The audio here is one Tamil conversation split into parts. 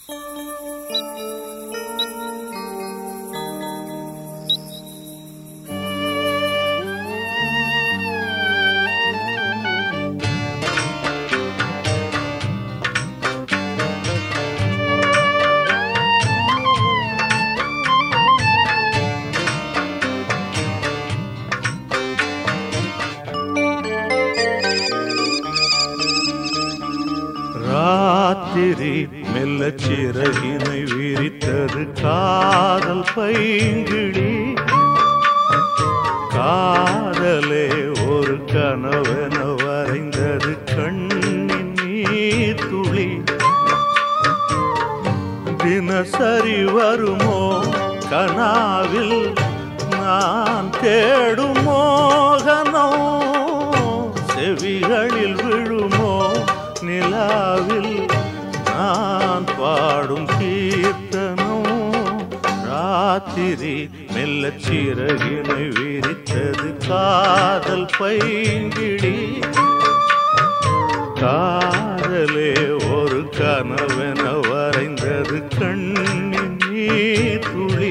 ராத்திரி மெல்ல சிறகினை விரித்தது காதல் பைங்கிழி காதலே ஒரு கனவென வரைந்தது கண்ணின் நீர் துளி தினசரி வருமோ கனாவில் நான் தேடும் மோகனோ செவிகளில் விழுமோ நிலாவில் நான் பாடும் கீர்த்தனோ ராத்திரி மெல்ல சிறகினை விரித்தது காதல் பைங்கிடி காதலே ஒரு கனவென வரைந்தது கண்ணின் நீர் துளி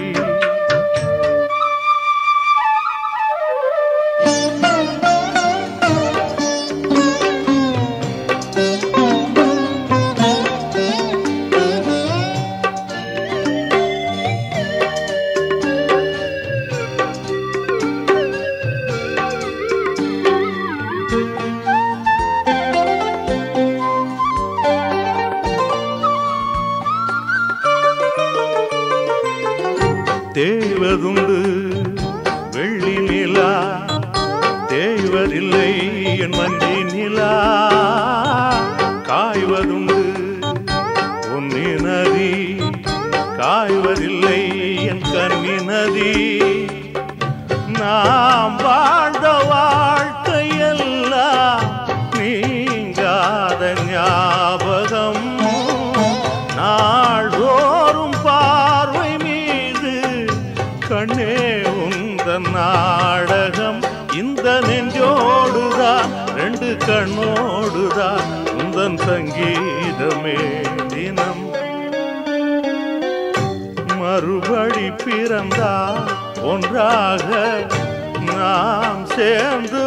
தேய்வதுண்டு வெள்ளி நிலா தேய்வதில்லை என் மஞ்சி நிலா காய்வதுண்டு உன்னி நதி காய்வதில்லை என் கன்னி நதி நாம் வாழ்ந்த வாழ்க்கையெல்லாம் நீங்காத ஞாபகம் நாள்தோறும் பார்வை மீது கண்ணே உந்த நாடகம் இந்த நெஞ்சோடுதான் ரெண்டு கண்ணோடுதான் உந்தன் சங்கீதமே தினம் மறுபடி பிறந்தா ஒன்றாக நாம் சேர்ந்து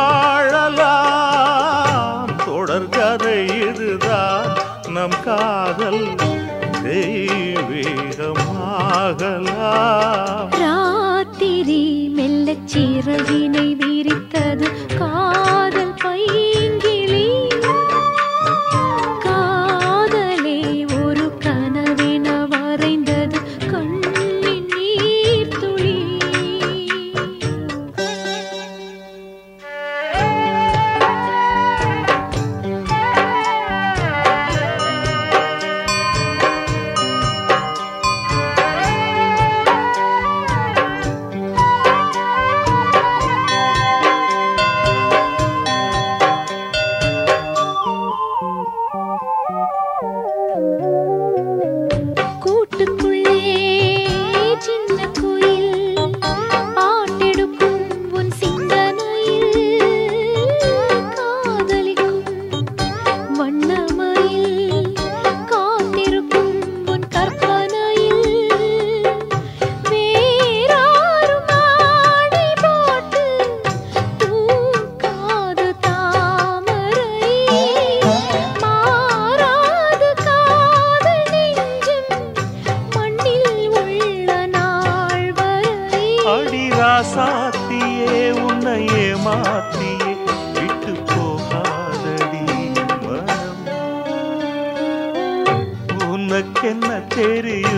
வாழலாம் தொடர்கதை இதுதான் நம் காதல் தெய்வீகமாகலாம் ராத்திரி மெல்லச் சிறகினை விரித்தது காதல் பைங்கிளி காதலே ஒரு கனவென வரைந்தது கண்ணின் நீர் துளி கூட்டுக்குள்ளே சின்ன குயில் பாட்டெடுக்கும் உன் சிந்தனையில் காதலிக்கும் வண்ணமயில் காத்திருக்கும் உன் கற்பனையில் வேறாரும் ஆடை போட்டு தூக்காது தாமரை மாறாது காதல் நெஞ்சம் மண்ணில் உள்ள நாள் வரை அடிராசாத்தியே உன்னை ஏமாத்தியே விட்டு போகாதடி மனம் உனக்கென்ன தெரியும்